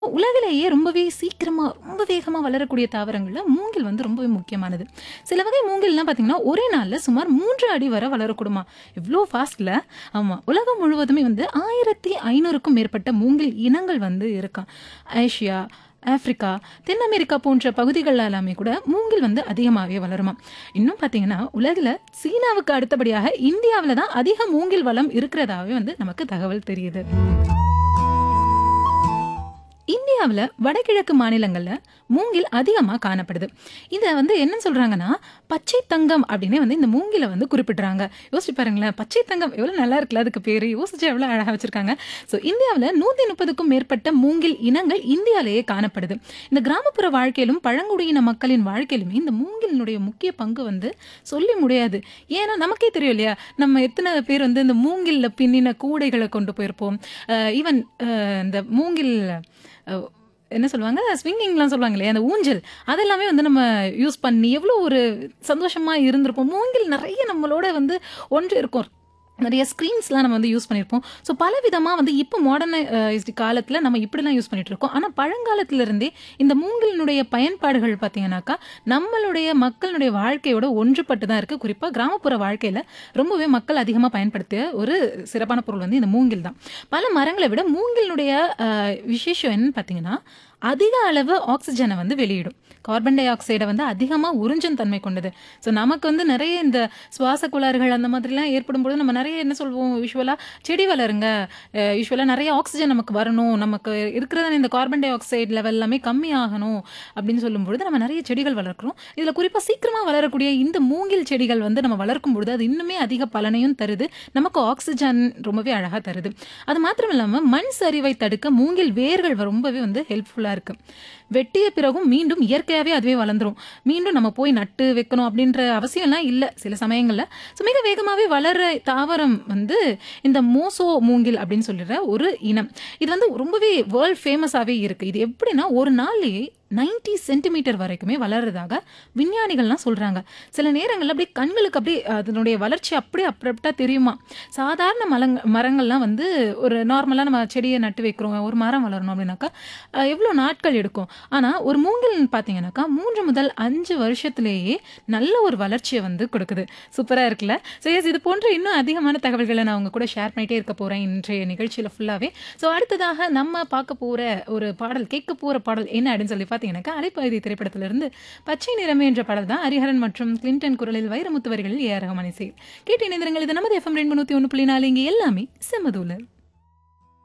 உலகிலேயே ரொம்பவே சீக்கிரமா, ரொம்ப வேகமா வளரக்கூடிய தாவரங்கள்ல மூங்கில் வந்து ரொம்பவே முக்கியமானது. சில வகை மூங்கில்லாம் பார்த்தீங்கன்னா, ஒரே நாள்ல சுமார் 3 அடி வரை வளரக்கூடுமாம். எவ்ளோ ஃபாஸ்ட்ல. ஆமா. உலகம் முழுவதுமே வந்து 1500க்கும் மேற்பட்ட மூங்கில் இனங்கள் வந்து இருக்காம். ஆசியா, ஆப்பிரிக்கா, தென் அமெரிக்கா போன்ற பகுதிகள்ல எல்லாமே கூட மூங்கில் வந்து அதிகமாவே வளருமாம். இன்னும் பார்த்தீங்கன்னா, உலகுல சீனாவுக்கு அடுத்தபடியாக இந்தியாவுல தான் அதிக மூங்கில் வளம் இருக்கிறதாவே வந்து நமக்கு தகவல் தெரியுது. இந்தியாவுல வடகிழக்கு மாநிலங்கள்ல மூங்கில் அதிகமா காணப்படுது. இத வந்து என்னன்னு சொல்றாங்கன்னா, பச்சை தங்கம் அப்டின்னே வந்து இந்த மூங்கில வந்து குறிப்பிடுறாங்க. யோசிச்சு பாருங்களேன். பச்சை தங்கம் எவ்வளோ நல்லா இருக்குல்ல அதுக்கு பேரு. யோசிச்சா எவ்வளோ அழகா வச்சிருக்காங்க. ஸோ இந்தியாவுல 130க்கும் மேற்பட்ட மூங்கில் இனங்கள் இந்தியாலேயே காணப்படுது. இந்த கிராமப்புற வாழ்க்கையிலும், பழங்குடியின மக்களின் வாழ்க்கையிலுமே இந்த மூங்கிலினுடைய முக்கிய பங்கு வந்து சொல்லி முடியாது. ஏன்னா நமக்கே தெரியும் இல்லையா? நம்ம எத்தன பேர் வந்து இந்த மூங்கில்ல பின்னின கூடைகள கொண்டு போயிருப்போம். அ ஈவன் அ இந்த மூங்கில் அ என்ன சொல்லுவாங்க? ஸ்விங்கிங்லாம் சொல்லுவாங்க இல்லையா? அந்த ஊஞ்சல். அதெல்லாமே வந்து நம்ம யூஸ் பண்ணி எவ்வளோ ஒரு சந்தோஷமா இருந்திருப்போம். மூங்கில் நெறைய நம்மளோட வந்து ஒன்றி இருக்கும். நெறைய ஸ்க்ரீன்ஸ்லாம் நம்ம வந்து யூஸ் பண்ணியிருப்போம். ஸோ பலவிதமா வந்து இப்போ மாடர்னைஸ்டு காலத்துல நம்ம இப்படிலாம் யூஸ் பண்ணிட்டு இருக்கோம். ஆனா பழங்காலத்துல இருந்தே இந்த மூங்கிலினுடைய பயன்பாடுகள் பார்த்தீங்கன்னாக்கா, நம்மளுடைய மக்களுடைய வாழ்க்கையோட ஒன்றுபட்டு தான் இருக்கு. குறிப்பா கிராமப்புற வாழ்க்கையில ரொம்பவே மக்கள் அதிகமா பயன்படுத்திய ஒரு சிறப்பான பொருள் வந்து இந்த மூங்கில் தான். பல மரங்கள விட மூங்கிலினுடைய அ விசேஷம் என்னன்னு பார்த்தீங்கன்னா, அதிக அளவு ஆக்ஸிஜன வந்து வெளியிடும். கார்பன் டை ஆக்சைட வந்து அதிகமா உறிஞ்சும் தன்மை கொண்டது. ஸோ நமக்கு வந்து நெறைய இந்த சுவாச கோளாறுகள் அந்த மாதிரிலாம் ஏற்படும்போது நம்ம நெறைய என்ன சொல்வோம் யூசுவலா செடி வளருங்க. அ யூசுவலா நெறைய ஆக்ஸிஜன் நமக்கு வரணும். நமக்கு இருக்கிற இந்த கார்பன் டை ஆக்சைடு லெவல் எல்லாமே கம்மியாகணும் அப்படின்னு சொல்லும்பொழுது நம்ம நெறைய செடிகள் வளர்க்கிறோம். இதுல குறிப்பா சீக்கிரமா வளரக்கூடிய இந்த மூங்கில் செடிகள் வந்து நம்ம வளர்க்கும் பொழுது அது இன்னுமே அதிக பலனையும் தருது. நமக்கு ஆக்ஸிஜன் ரொம்பவே அழகா தருது. அது மாத்திரம் இல்லாம மண் சரிவை தடுக்க மூங்கில் வேர்கள் ரொம்பவே வந்து ஹெல்ப்ஃபுல்லா இருக்கு. வெட்டிய பிறகும் மீண்டும் இயற்கையாவே அதுவே வளர்ந்துரும். மீண்டும் நம்ம போய் நட்டு வைக்கணும் அப்படின்ற அவசியம்லாம் இல்ல சில சமயங்கள்ல. ஸோ மிக வேகமாவே வளர்ற தாவரம் வந்து இந்த மோசோ மூங்கில் அப்படின்னு சொல்லிற ஒரு இனம். இது வந்து ரொம்பவே வேர்ல்ட் ஃபேமஸாவே இருக்கு. இது எப்படின்னா ஒரு நாள்லயே 90 சென்டிமீட்டர் வரைக்குமே வளர்றதாக விஞ்ஞானிகள்லாம் சொல்றாங்க. சில நேரங்கள்ல அப்படியே கண்களுக்கு அப்படியே அதனுடைய வளர்ச்சி அப்படியே அப்ரப்ட்டா தெரியுமாம். சாதாரண மலங் மரங்கள்லாம் வந்து ஒரு நார்மலா நம்ம செடிய நட்டு வைக்கிறோம். ஒரு மரம் வளரணும் அப்படின்னாக்கா, அ எவ்வளோ நாட்கள் எடுக்கும். ஆனா ஒரு மூங்கில் பார்த்தீங்கன்னாக்கா 3 முதல் 5 வருஷத்திலேயே நல்ல ஒரு வளர்ச்சிய வந்து கொடுக்குது. சூப்பரா இருக்குல்ல? ஸோ எஸ் இது போன்ற இன்னும் அதிகமான தகவல்கள நான் உங்க கூட ஷேர் பண்ணிட்டே இருக்க போறேன் இன்றைய நிகழ்ச்சியில ஃபுல்லாவே. ஸோ அடுத்ததாக நம்ம பார்க்க போற ஒரு பாடல் கேட்க போற பாடல் என்ன அப்படின்னு சொல்லி பார்த்தீங்கன்னாக்கா, அலைப்பாயுதை திரைப்படத்திலிருந்து பச்சை நிறமே என்ற பாடல் தான் ஹரிஹரன் மற்றும் கிளின்டன் குரலில் வைரமுத்து வரிகளில் ஏ ஆர் ரஹ்மான் இசை. கேட்டு இணைந்திருங்கள். இது நமது எஃப்எம் 201.4 இங்க எல்லாமே செம்மதூள.